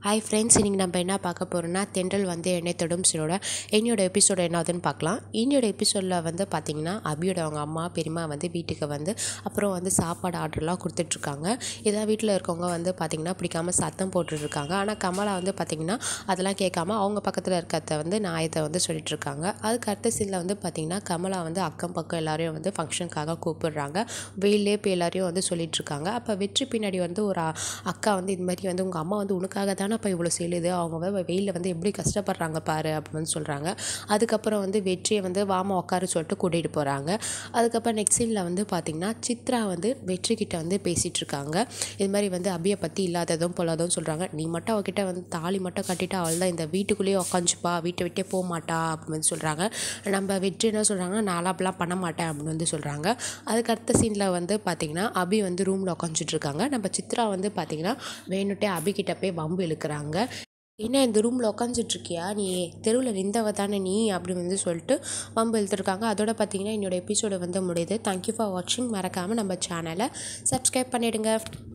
hi friends இன்றைக்கி நம்ம என்ன பார்க்க போகிறோம்னா தென்றல் வந்து என்னை தொடும் சிலோட என்னோட எபிசோடு என்னதுன்னு பார்க்கலாம் என்னோட எபிசோடில் வந்து பார்த்திங்கன்னா அபியோட அவங்க அம்மா பெரியம்மா வந்து வீட்டுக்கு வந்து அப்புறம் வந்து சாப்பாடு ஆர்டர்லாம் கொடுத்துட்ருக்காங்க இதான் வீட்டில் இருக்கவங்க வந்து பார்த்திங்கன்னா பிடிக்காம சத்தம் போட்டுட்ருக்காங்க ஆனால் கமலா வந்து பார்த்திங்கன்னா அதெல்லாம் கேட்காம அவங்க பக்கத்தில் இருக்கிறத வந்து நாயத்தை வந்து சொல்லிட்டுருக்காங்க அதுக்கு அடுத்த சீனில் வந்து பார்த்திங்கன்னா கமலா வந்து அக்கம் பக்கம் எல்லாரையும் வந்து ஃபங்க்ஷனுக்காக கூப்பிடுறாங்க வெயிலே போய் எல்லாரையும் வந்து சொல்லிட்டுருக்காங்க அப்போ வெற்றி பின்னாடி வந்து ஒரு அ- அக்கா வந்து இது மாதிரி வந்து உங்கள் அம்மா வந்து உனக்காக தானே இப்போ இவ்வளோ செய்யுது அவங்க வந்து வெயிலில் வந்து எப்படி கஷ்டப்படுறாங்க பாரு அப்படின்னு சொல்கிறாங்க அதுக்கப்புறம் வந்து வெற்றியை வந்து வாமா உட்கார சொல்லிட்டு கூட்டிகிட்டு போகிறாங்க அதுக்கப்புறம் நெக்ஸ்ட் சீனில் வந்து பார்த்திங்கன்னா சித்ரா வந்து வெற்றி கிட்ட வந்து பேசிகிட்டு இருக்காங்க இது மாதிரி வந்து அபியை பற்றி இல்லாததும் பொல்லாததும் சொல்கிறாங்க நீ மட்டும் அவகிட்ட வந்து தாலி மட்டும் கட்டிட்டு அவள் தான் இந்த வீட்டுக்குள்ளேயே உக்காந்துப்பா வீட்டை விட்டே போக மாட்டா அப்படின்னு வந்து சொல்கிறாங்க நம்ம வெற்றி என்ன சொல்கிறாங்க நான் அப்படிலாம் பண்ண மாட்டேன் அப்படின்னு வந்து சொல்கிறாங்க அதுக்கு அடுத்த சீனில் வந்து பார்த்திங்கன்னா அபி வந்து ரூமில் உட்காந்துட்டு இருக்காங்க நம்ம சித்ரா வந்து பார்த்திங்கன்னா வேணுட்டே அபிகிட்ட போய் வம்பு இழுக்கிறாங்க என்ன இந்த ரூமில் உட்காந்துட்ருக்கியா நீ தெருவில் நின்றவ தானே நீ அப்படி வந்து சொல்லிட்டு வம்பு இழுத்துருக்காங்க அதோட பார்த்தீங்கன்னா என்னோட எபிசோடு வந்து முடியுது தேங்க்யூ ஃபார் வாட்சிங் மறக்காமல் நம்ம சேனலை சப்ஸ்கிரைப் பண்ணிவிடுங்க